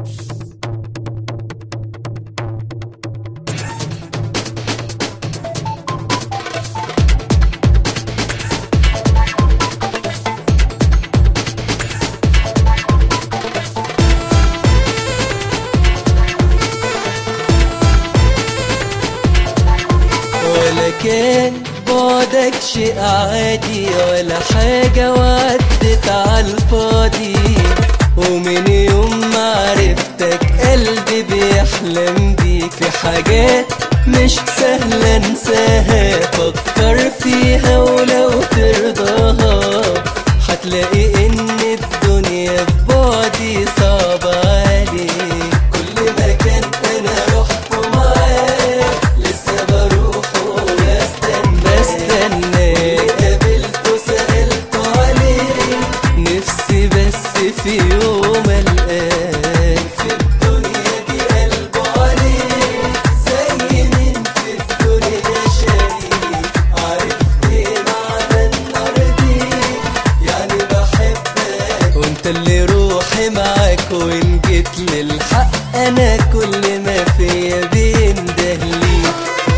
ولا كان بعدك شيء عادي ولا حاجة وعدت عالفاضي ومن يوم ما عرفتك قلبي بيحلم بيك في حاجات مش سهلة انساها فكر فيها ولو ترضاها هتلاقي ان الدنيا في بعدي صعبة عليك كل مكان انا رحت معاك لسه بروح وبستنى بستنى قابلته سألته عليك نفسي بس في يوم الآن في الدنيا دي قلبه عليك زي مين في الدنيا شريك عارف ايه معنى النار دي يعني بحبك وانت اللي روحي معاك وان جيت للحق انا كل ما فيا بينده ليك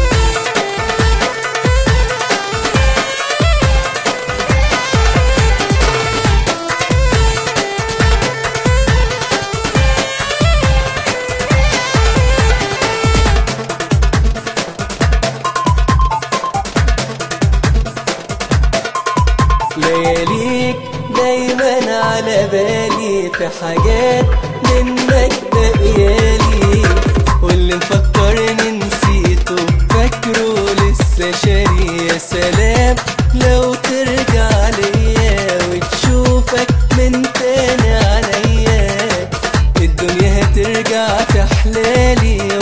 لياليك دايما على بالي في حاجات منك بقيالي واللي مفكرني نسيته فاكره لسه شاري يا سلام لو ترجع ليا وتشوفك من تاني عليا الدنيا هترجع تحلالي